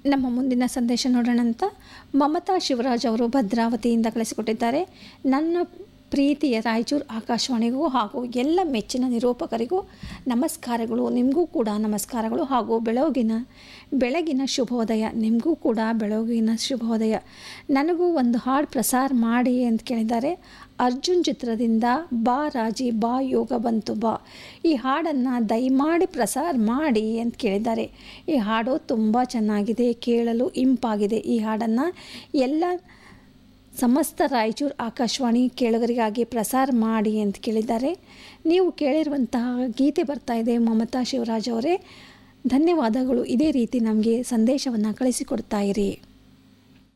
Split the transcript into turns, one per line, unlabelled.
ನಮ್ಮ ಮುಂದಿನ ಸಂದೇಶ ನೋಡೋಣ ಅಂತ ಮಮತಾ ಶಿವರಾಜ್ ಅವರು ಭದ್ರಾವತಿಯಿಂದ ಕಳಿಸಿಕೊಟ್ಟಿದ್ದಾರೆ ನನ್ನ ಪ್ರೀತಿಯ ರಾಯಚೂರು ಆಕಾಶವಾಣಿಗೂ ಹಾಗೂ ಎಲ್ಲ ಮೆಚ್ಚಿನ ನಿರೂಪಕರಿಗೂ ನಮಸ್ಕಾರಗಳು ನಿಮಗೂ ಕೂಡ ನಮಸ್ಕಾರಗಳು ಹಾಗೂ ಬೆಳಗಿನ ಬೆಳಗಿನ ಶುಭೋದಯ ನಿಮಗೂ ಕೂಡ ಬೆಳಗಿನ ಶುಭೋದಯ ನನಗೂ ಒಂದು ಹಾಡು ಪ್ರಸಾರ ಮಾಡಿ ಅಂತ ಕೇಳಿದ್ದಾರೆ ಅರ್ಜುನ್ ಚಿತ್ರದಿಂದ ಬಾ ರಾಜಿ ಬಾ ಯೋಗ ಬಂತು ಬಾ ಈ ಹಾಡನ್ನು ದಯಮಾಡಿ ಪ್ರಸಾರ ಮಾಡಿ ಅಂತ ಕೇಳಿದ್ದಾರೆ ಈ ಹಾಡು ತುಂಬ ಚೆನ್ನಾಗಿದೆ ಕೇಳಲು ಇಂಪಾಗಿದೆ ಈ ಹಾಡನ್ನು ಎಲ್ಲ ಸಮಸ್ತ ರಾಯಚೂರು ಆಕಾಶವಾಣಿ ಕೇಳುಗರಿಗಾಗಿ ಪ್ರಸಾರ ಮಾಡಿ ಅಂತ ಕೇಳಿದ್ದಾರೆ ನೀವು ಕೇಳಿರುವಂತಹ ಗೀತೆ ಬರ್ತಾ ಇದೆ ಮಮತಾ ಶಿವರಾಜ್ ಅವರೇ ಧನ್ಯವಾದಗಳು ಇದೇ ರೀತಿ ನಮಗೆ ಸಂದೇಶವನ್ನು ಕಳಿಸಿಕೊಡ್ತಾ ಇರಿ